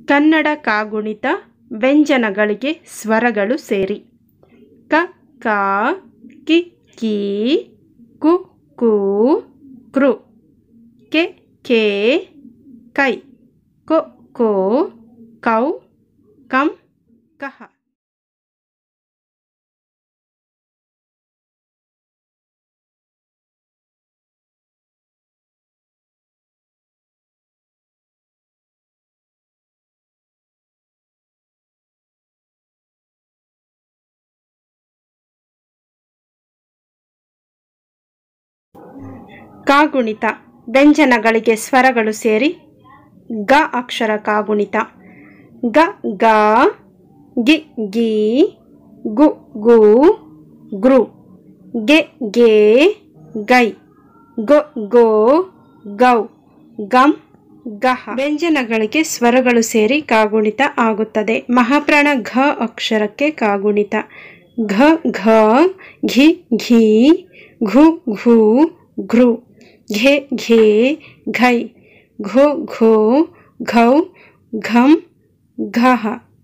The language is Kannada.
ಕನ್ನಡ ಕಾಗುಣಿತ ವ್ಯಂಜನಗಳಿಗೆ ಸ್ವರಗಳು ಸೇರಿ ಕ ಕ ಕಿ ಕಿ ಕು ಕು ಕೃ ಕೆ ಕೆ ಕೈ ಕೊ ಕೋ ಕೌ ಕಂ ಕಹ ಕಾಗುಣಿತ ವ್ಯಂಜನಗಳಿಗೆ ಸ್ವರಗಳು ಸೇರಿ ಗ ಅಕ್ಷರ ಕಾಗುಣಿತ ಗ ಗ ಗಿ ಗಿ ಗು ಗು ಗೃ ಗೆ ಗೆ ಗೈ ಗೊ ಗೋ ಗೌ ಗಂ ಗಹ ವ್ಯಂಜನಗಳಿಗೆ ಸ್ವರಗಳು ಸೇರಿ ಕಾಗುಣಿತ ಆಗುತ್ತದೆ ಮಹಾಪ್ರಾಣ ಘ ಅಕ್ಷರಕ್ಕೆ ಕಾಗುಣಿತ ಘ ಘ ಘಿ ಘಿ ಘು ಘು ಘೃ ಘೆ ಘೆ ಘೈ ಘೋ ಘೋ ಘೌ ಘಂ ಘಹ